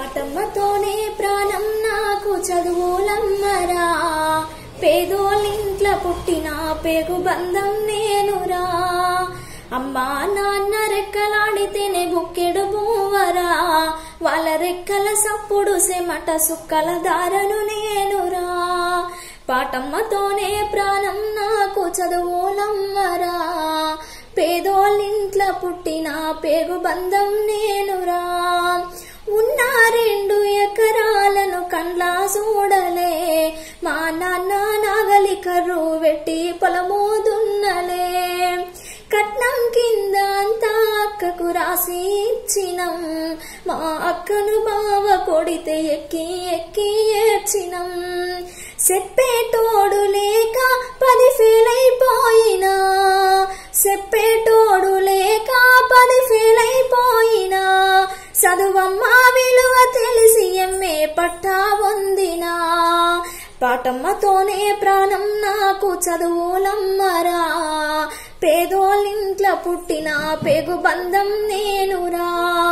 పాటమ్మతోనే ప్రాణం నాకు చదువులమ్మరా పేదోళ్ళింట్ల పుట్టిన పేగు బంధం నేనురా అమ్మా నాన్న రెక్కలాడితేనే బుక్కెడు బూవరా వాళ్ళ రెక్కల సప్పుడు సెమట సుక్కల దారను నేనురా పాటమ్మతోనే ప్రాణం నాకు చదువులమ్మరా పేదోళ్ళింట్ల పుట్టిన పేగు బంధం నేనురా ఉన్న రెండు ఎకరాలను కండ్లా చూడలే మా నాన్న నాగలి కర్రు వెట్టి పొలము దున్నలే కట్నం కింద అంతా అక్కకు రాసి ఇచ్చినం మా అక్కను బావ కొడితే ఎక్కి ఎక్కి ఏడ్చినం చెప్పేటోడు లేక పది ఫెయిల్ అయిపోయినా చెప్పేటోడు లేక పది ఫెయిల్ అయిపోయినా చదువమ్మ విలువ తెలిసి ఎమ్మె పట్టా పొందినా పాటమ్మతోనే ప్రాణం నాకు చదువులమ్మరా పేదోళ్ళింట్ల పుట్టిన పేగు బంధం నేనురా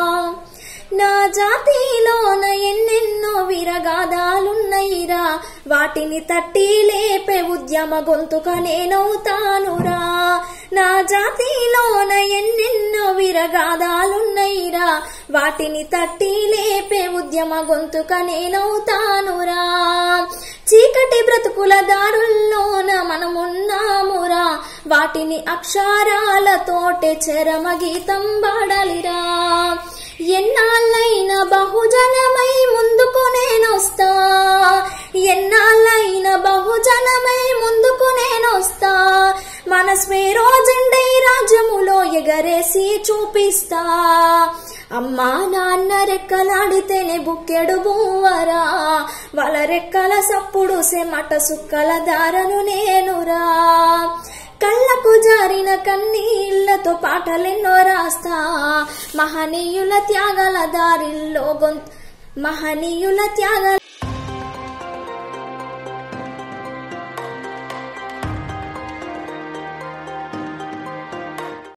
నా జాతిలోన ఎన్నెన్నో విరగాదాలున్నయిరా వాటిని తట్టి లేపే ఉద్యమ గొంతుక నేనవుతానురా నా జాతిలోన ఎన్నెన్నో విరగాదాలున్నయిరా వాటిని తట్టి లేపే ఉద్యమ గొంతుక నేనవుతానురా చీకటి బ్రతుకుల దారుల్లోన మనమున్నామురా వాటిని అక్షరాలతోటే చరమ గీతం పాడాలిరా ఎన్నాళ్ళైన బహుజనమై ముందుకు నేనొస్తా ఎన్నాళ్ళైన బహుజనమై ముందుకు నేనొస్తా మన స్వేరో జెండై రాజ్యములో ఎగరేసి చూపిస్తా అమ్మా నాన్న రెక్కలాడితేనే బుక్కెడు బూవరా వాళ్ళ రెక్కల సప్పుడు సెమట సుక్కల దారను నేనురా కళ్ళకు జారిన కన్నీళ్లతో పాటలెన్నో రాస్తా మహనీయుల త్యాగాల దారిల్లో గొంతు మహనీయుల త్యాగాల